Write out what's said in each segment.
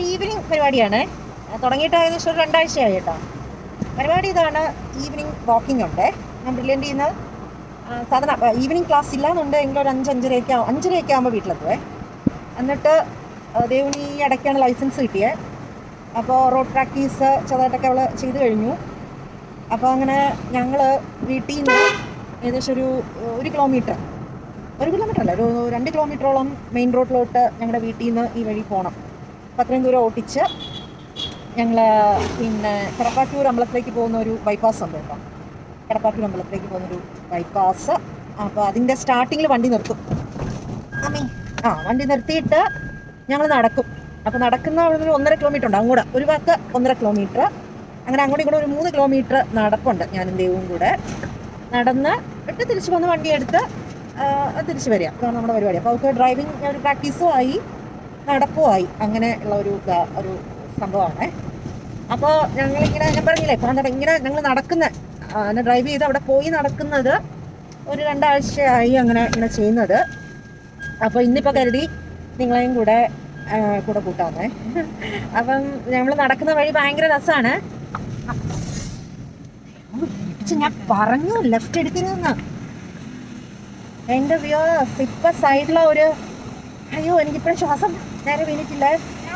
evening പരിപാടിയാണ് തുടങ്ങിയിട്ട് ഏകദേശം ഒരു രണ്ടാഴ്ചയായി കേട്ടോ പരിപാടി ഇതാണ് ഈവനിങ് വാക്കിംഗ് ഉണ്ട് ഞാൻ ബ്രില്യൻ്റ് ചെയ്യുന്ന സാധാരണ ഈവനിങ് ക്ലാസ് ഇല്ലാന്നുണ്ട് എങ്കിലും ഒരു അഞ്ച് അഞ്ചരയൊക്കെ ആവും അഞ്ചരയൊക്കെ ആകുമ്പോൾ വീട്ടിലെത്തുവേ എന്നിട്ട് ആ, ദേവുനി ഈ ഇടയ്ക്കാണ് ലൈസൻസ് കിട്ടിയത് അപ്പോൾ റോഡ് പ്രാക്ടീസ് ചെറുതായിട്ടൊക്കെ അവൾ ചെയ്ത് കഴിഞ്ഞു അപ്പോൾ അങ്ങനെ ഞങ്ങൾ വീട്ടിൽ നിന്ന് ഏകദേശം ഒരു ഒരു കിലോമീറ്റർ ഒരു കിലോമീറ്റർ അല്ല ഒരു രണ്ട് കിലോമീറ്ററോളം മെയിൻ റോഡിലോട്ട് ഞങ്ങളുടെ വീട്ടിൽ നിന്ന് ഈ വഴി പോകണം അപ്പം അത്രയും ദൂരം ഓട്ടിച്ച് ഞങ്ങൾ പിന്നെ കടപ്പാറ്റൂർ അമ്പലത്തിലേക്ക് പോകുന്ന ഒരു ബൈപ്പാസ് ഉണ്ട് കേട്ടോ കടപ്പാറ്റൂർ അമ്പലത്തിലേക്ക് പോകുന്നൊരു ബൈപ്പാസ് അപ്പോൾ അതിൻ്റെ സ്റ്റാർട്ടിങ്ങിൽ വണ്ടി നിർത്തും അമ്മേ ആ വണ്ടി നിർത്തിയിട്ട് ഞങ്ങൾ നടക്കും അപ്പോൾ നടക്കുന്ന അവിടെ ഒരു ഒന്നര കിലോമീറ്റർ ഉണ്ട് അങ്ങോട്ട് ഒരു ഭാഗത്ത് ഒന്നര കിലോമീറ്റർ അങ്ങനെ അങ്ങോട്ടും ഇങ്ങോട്ടും ഒരു മൂന്ന് കിലോമീറ്റർ നടപ്പുണ്ട് ഞാനും ദേവും കൂടെ നടന്ന് ഇട്ട് തിരിച്ച് വന്ന് വണ്ടി എടുത്ത് ആ, തിരിച്ച് വരിക അതാണ് നമ്മുടെ പരിപാടി അപ്പോൾ അവർക്ക് ഡ്രൈവിംഗ് ഒരു പ്രാക്ടീസും ആയി നടപ്പും ആയി അങ്ങനെ ഉള്ള ഒരു ഇതാ- ഒരു സംഭവമാണ് അപ്പോൾ ഞങ്ങളിങ്ങനെ ഞാൻ പറഞ്ഞില്ലേ പാന്തട ഇങ്ങനെ ഞങ്ങൾ നടക്കുന്ന അങ്ങനെ ഡ്രൈവ് ചെയ്ത് അവിടെ പോയി നടക്കുന്നത് ഒരു രണ്ടാഴ്ചയായി അങ്ങനെ ഇങ്ങനെ ചെയ്യുന്നത് അപ്പോൾ ഇന്നിപ്പോൾ കരുതി നിങ്ങളെയും കൂടെ ആ, കൂടെ കൂട്ടാമേ അപ്പം നമ്മൾ നടക്കുന്ന വഴി ഭയങ്കര രസമാണ് ഞാൻ പറഞ്ഞു ലെഫ്റ്റ് എടുക്കരുതെന്ന് എൻ്റെ വ്യൂസ് ഇപ്പൊ സൈഡിലെ ഒരു അയ്യോ എനിക്കിപ്പോഴും ശ്വാസം നേരെ വീണിട്ടില്ലേ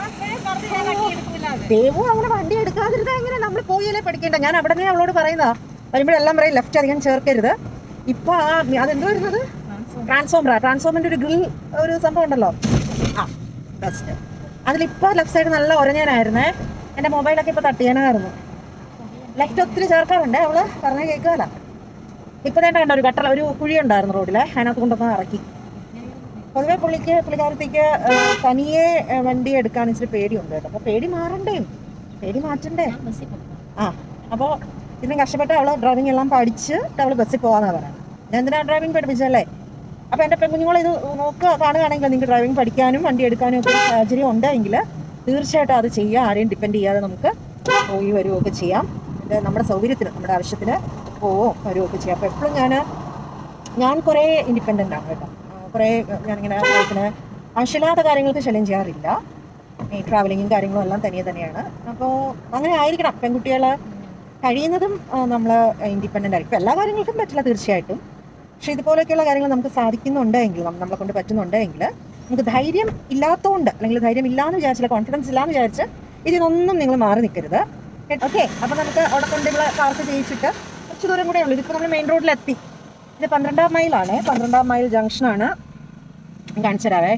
ദേവു അങ്ങനെ വണ്ടി എടുക്കാതിരുന്ന എങ്ങനെ നമ്മൾ പോയാലേ പഠിക്കേണ്ട ഞാൻ അവിടെ നിന്ന് അവളോട് പറയുന്നതാ വരുമ്പോഴെല്ലാം പറയും ലെഫ്റ്റ് അധികം ചേർക്കരുത് ഇപ്പൊ ആ അതെന്തോ വരുന്നത് ട്രാൻസ്ഫോമറാ ട്രാൻസ്ഫോമറിന്റെ ഒരു ഗ്രിൽ ഒരു സംഭവം ഉണ്ടല്ലോ ആ ബെസ്റ്റ് അതിലിപ്പോ ലെഫ്റ്റ് സൈഡ് നല്ല ഉരഞ്ഞാനായിരുന്നേ എന്റെ മൊബൈലൊക്കെ ഇപ്പൊ തട്ടിയാനായിരുന്നു ലെഫ്റ്റ് ഒത്തിരി ചേർക്കാറുണ്ട് അവള് പറഞ്ഞ കേൾക്കാല ഇപ്പൊ നേട്ട കണ്ട ഒരു ഗട്ടർ ഒരു കുഴി ഉണ്ടായിരുന്നു റോഡിലെ അതിനകത്ത് കൊണ്ടൊന്ന് ഇറക്കി പൊതുവെ പുള്ളിക്ക് പുള്ളിക്കാരത്തേക്ക് ആ, തനിയെ ആ, വണ്ടി എടുക്കാൻ ഇച്ചിരി പേടിയുണ്ട് കേട്ടോ അപ്പൊ പേടി മാറണ്ടേ പേടി മാറ്റണ്ടേ ആ അപ്പോൾ ഇതിനും കഷ്ടപ്പെട്ട് അവള് ഡ്രൈവിംഗ് എല്ലാം പഠിച്ച് അവള് ബസ്സിൽ പോകാന്നാ പറയുന്നത് ഞാൻ എന്തിനാ ഡ്രൈവിംഗ് പഠിപ്പിച്ചല്ലേ അപ്പോൾ എൻ്റെ പെൺകുഞ്ഞുങ്ങൾ ഇത് നോക്കുക കാണുകയാണെങ്കിൽ നിങ്ങൾക്ക് ഡ്രൈവിംഗ് പഠിക്കാനും വണ്ടി എടുക്കാനും ഒക്കെ ഒരു സാഹചര്യം ഉണ്ടെങ്കിൽ തീർച്ചയായിട്ടും അത് ചെയ്യാം ആരെയും ഡിപ്പെൻഡ് ചെയ്യാതെ നമുക്ക് പോയി വരികയൊക്കെ ചെയ്യാം ഇത് നമ്മുടെ സൗകര്യത്തിന് നമ്മുടെ ആവശ്യത്തിന് പോവുകയും വരികയൊക്കെ ചെയ്യാം അപ്പോൾ എപ്പോഴും ഞാൻ ഞാൻ കുറേ ഇൻഡിപെൻഡൻ്റ് ആണ് കേട്ടോ ആ, കുറേ ഞാനിങ്ങനെ ലൈഫിന് ആവശ്യമില്ലാത്ത കാര്യങ്ങൾക്ക് ശല്യം ചെയ്യാറില്ല ഈ ട്രാവലിങ്ങും കാര്യങ്ങളും എല്ലാം തനിയെ തന്നെയാണ് അപ്പോൾ അങ്ങനെ ആയിരിക്കണം പെൺകുട്ടികൾ കഴിയുന്നതും നമ്മൾ ഇൻഡിപെൻഡൻ്റ് ആയിരിക്കും എല്ലാ കാര്യങ്ങൾക്കും പറ്റില്ല തീർച്ചയായിട്ടും പക്ഷേ ഇതുപോലെയൊക്കെയുള്ള കാര്യങ്ങൾ നമുക്ക് സാധിക്കുന്നുണ്ടെങ്കിൽ നം- നമ്മളെ കൊണ്ട് പറ്റുന്നുണ്ടെങ്കിൽ നമുക്ക് ധൈര്യം ഇല്ലാത്തതുകൊണ്ട് അല്ലെങ്കിൽ ധൈര്യം ഇല്ലാന്ന് വിചാരിച്ചില്ല കോൺഫിഡൻസ് ഇല്ലാന്ന് വിചാരിച്ച് ഇതിനൊന്നും നിങ്ങൾ മാറി നിൽക്കരുത് ഓക്കെ അപ്പോൾ നമുക്ക് അവിടെ കൊണ്ട് ഇവിടെ പാർക്ക് ചെയ്യിച്ചിട്ട് കുറച്ച് ദൂരം കൂടെ ഉള്ളൂ ഇതിപ്പോൾ നമ്മൾ മെയിൻ റോഡിലെത്തി ഇത് പന്ത്രണ്ടാം മൈലാണ് പന്ത്രണ്ടാം മൈൽ ജംഗ്ഷനാണ് കാണിച്ചു തരാവേ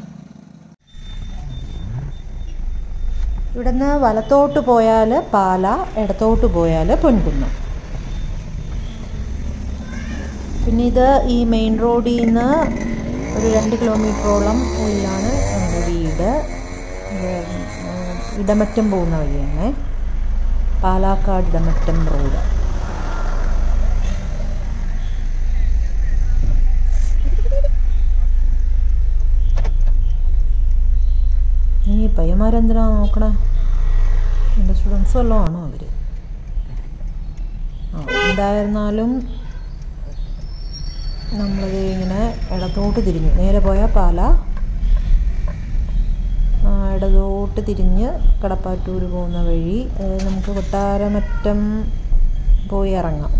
ഇവിടുന്ന് വലത്തോട്ട് പോയാൽ പാല ഇടത്തോട്ട് പോയാൽ പൊൻകുന്നം പിന്നെ ഇത് ഈ മെയിൻ റോഡിൽ നിന്ന് ഒരു രണ്ട് കിലോമീറ്ററോളം ഉള്ളിലാണ് നമ്മുടെ വീട് ഇത് ഉം, ഇടമറ്റം പോകുന്ന വഴിയാണ് പാലാക്കാട് ഇടമറ്റം റോഡ് ഈ പയ്യന്മാരെന്തിനാ നോക്കണേ എൻ്റെ സ്റ്റുഡൻസ് വല്ലതും ആണോ അവർ ആ എന്തായിരുന്നാലും നമ്മളിത് ഇങ്ങനെ ഇടത്തോട്ട് തിരിഞ്ഞു നേരെ പോയാൽ പാല ആ, ഇടത്തോട്ട് തിരിഞ്ഞ് കടപ്പാറ്റൂർ പോകുന്ന വഴി അതായത് നമുക്ക് കൊട്ടാരമറ്റം പോയി ഇറങ്ങാം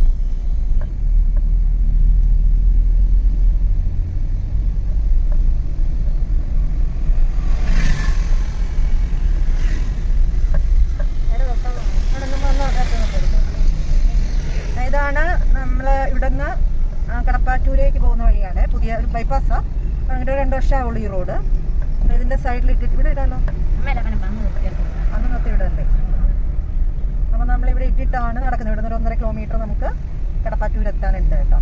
ഇതാണ് നമ്മൾ ഇവിടുന്ന് ആ, കടപ്പാറ്റൂരേക്ക് പോകുന്ന വഴിയാണ് പുതിയ ഒരു ബൈപ്പാസാ അങ്ങനെ രണ്ട് വർഷമാവുള്ളൂ ഈ റോഡ് അപ്പൊ ഇതിന്റെ സൈഡിൽ ഇട്ടിട്ട് ഇവിടെ ഇടാലോ അന്ന് നിർത്തി ഇടണ്ടേ അപ്പൊ നമ്മൾ ഇവിടെ ഇട്ടിട്ടാണ് നടക്കുന്നത് ഇവിടെ നിന്ന് ഒരു ഒന്നര കിലോമീറ്റർ നമുക്ക് കടപ്പാറ്റൂർ എത്താനുണ്ട് കേട്ടോ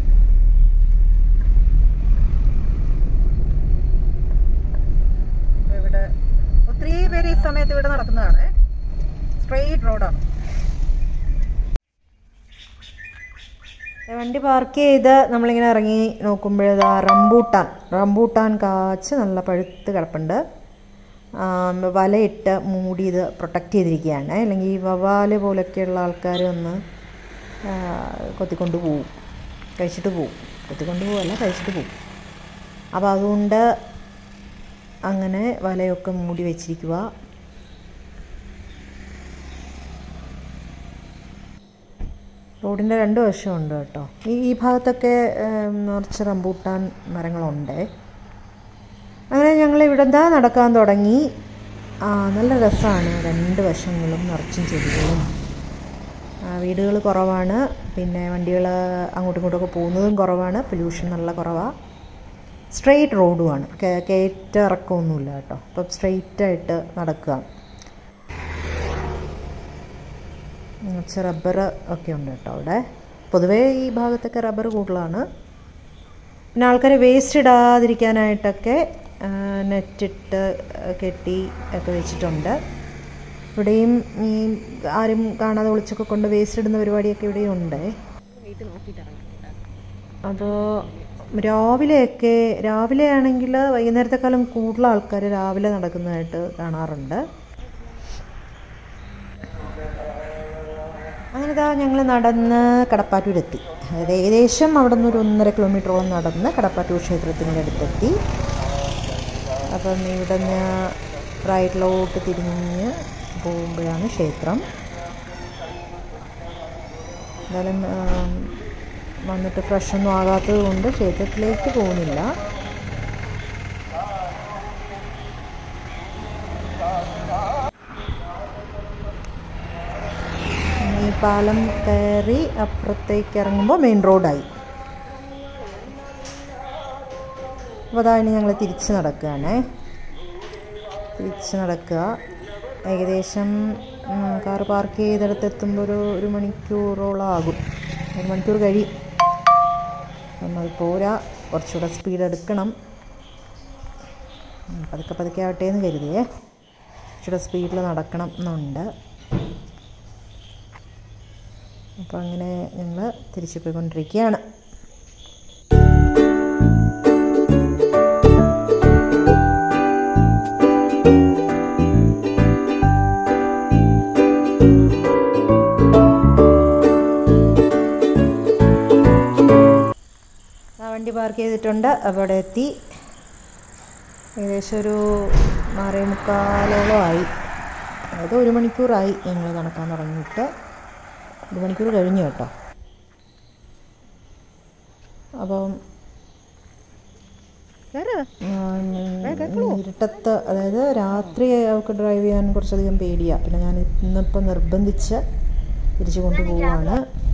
അപ്പൊ ഇവിടെ ഒത്തിരി പേര് ഈ സമയത്ത് ഇവിടെ നടക്കുന്നതാണ് സ്ട്രെയിറ്റ് റോഡാണ് വണ്ടി പാർക്ക് ചെയ്ത് നമ്മളിങ്ങനെ ഇറങ്ങി നോക്കുമ്പോഴേതാ റംബൂട്ടാൻ റംബൂട്ടാൻ കാച്ച് നല്ല പഴുത്ത് കിടപ്പുണ്ട് ആം, വലയിട്ട് മൂടി ഇത് പ്രൊട്ടക്റ്റ് ചെയ്തിരിക്കുകയാണ് അല്ലെങ്കിൽ ഈ വവാല് പോലൊക്കെയുള്ള ആൾക്കാർ വന്ന് ആ, കൊത്തിക്കൊണ്ട് പോവും കഴിച്ചിട്ട് പോവും കൊത്തിക്കൊണ്ട് പോവല്ല കഴിച്ചിട്ട് പോവും അപ്പോൾ അതുകൊണ്ട് അങ്ങനെ വലയൊക്കെ മൂടി വെച്ചിരിക്കുക റോഡിൻ്റെ രണ്ട് വശമുണ്ട് കേട്ടോ ഈ ഈ ഭാഗത്തൊക്കെ ഏം, നിറച്ച് റംബൂട്ടാൻ മരങ്ങളുണ്ട് അങ്ങനെ ഞങ്ങൾ ഇവിടെ എന്താ നടക്കാൻ തുടങ്ങി ആ, നല്ല രസമാണ് രണ്ട് വശങ്ങളും നിറച്ചും ചെടികളും വീടുകൾ കുറവാണ് പിന്നെ വണ്ടികൾ അങ്ങോട്ടും ഇങ്ങോട്ടുമൊക്കെ പോകുന്നതും കുറവാണ് പൊല്യൂഷൻ നല്ല കുറവാണ് സ്ട്രെയിറ്റ് റോഡുമാണ് കേ- കയറ്റ ഇറക്കമൊന്നുമില്ല കേട്ടോ അപ്പം സ്ട്രെയിറ്റ് ആയിട്ട് നടക്കുക കുറച്ച് റബ്ബർ ഒക്കെ ഉണ്ട് കേട്ടോ അവിടെ പൊതുവേ ഈ ഭാഗത്തൊക്കെ റബ്ബർ കൂടുതലാണ് പിന്നെ ആൾക്കാർ വേസ്റ്റ് ഇടാതിരിക്കാനായിട്ടൊക്കെ നെറ്റിട്ട് കെട്ടി ഒക്കെ വെച്ചിട്ടുണ്ട് ഇവിടെയും ഈ ആരും കാണാതെ ഒളിച്ചൊക്കെ കൊണ്ട് വേസ്റ്റ് ഇടുന്ന പരിപാടിയൊക്കെ ഇവിടെയും ഉണ്ട് അപ്പോൾ രാവിലെയൊക്കെ രാവിലെ ആണെങ്കിൽ വൈകുന്നേരത്തെക്കാളും കൂടുതൽ ആൾക്കാർ രാവിലെ നടക്കുന്നതായിട്ട് കാണാറുണ്ട് അങ്ങനെ ഇതാ ഞങ്ങൾ നടന്ന് കടപ്പാറ്റൂരെത്തി അതായത് ഏകദേശം അവിടെ നിന്ന് ഒരു ഒന്നര കിലോമീറ്ററോളം നടന്ന് കടപ്പാറ്റൂർ ക്ഷേത്രത്തിൻ്റെ അടുത്തെത്തി അപ്പം ഇവിടെ നിന്ന് റൈറ്റിലോട്ട് തിരിഞ്ഞ് പോകുമ്പോഴാണ് ക്ഷേത്രം എന്തായാലും ആം, വന്നിട്ട് ഫ്രഷൊന്നും ആകാത്തത് കൊണ്ട് ക്ഷേത്രത്തിലേക്ക് പോകുന്നില്ല ഈ പാലം കയറി അപ്പുറത്തേക്ക് ഇറങ്ങുമ്പോൾ മെയിൻ റോഡായി അപ്പോൾ അതാ ഇനി ഞങ്ങൾ തിരിച്ച് നടക്കുകയാണേ തിരിച്ച് നടക്കുക ഏകദേശം കാർ പാർക്ക് ചെയ്തിടത്ത് എത്തുമ്പോൾ ഒരു ഒരു മണിക്കൂറോളം ആകും ഒരു മണിക്കൂർ കഴിയും അപ്പം അത് പോരാ കുറച്ചുകൂടെ സ്പീഡ് എടുക്കണം ഉം, പതുക്കെ പതുക്കെ ആവട്ടെ എന്ന് കരുതിയേ കുറച്ചുകൂടെ സ്പീഡിൽ നടക്കണം എന്നുണ്ട് അപ്പോൾ അങ്ങനെ ഞങ്ങൾ തിരിച്ചു പോയിക്കൊണ്ടിരിക്കുകയാണ് ആ വണ്ടി പാർക്ക് ചെയ്തിട്ടുണ്ട് അപ്പോൾ അവിടെ എത്തി ഏകദേശം ഒരു ആറേ മുക്കാലോളം ആയി അതായത് ഒരു മണിക്കൂറായി ഞങ്ങൾ നടക്കാൻ തുടങ്ങിയിട്ട് ഒരു മണിക്കൂർ കഴിഞ്ഞു കേട്ടോ അപ്പം ഉം, ഇരുട്ടത്ത് അതായത് രാത്രി അവൾക്ക് ഡ്രൈവ് ചെയ്യാൻ കുറച്ചധികം പേടിയാണ് പിന്നെ ഞാൻ ഇന്നിപ്പോൾ നിർബന്ധിച്ച് തിരിച്ചു കൊണ്ടുപോവാണ്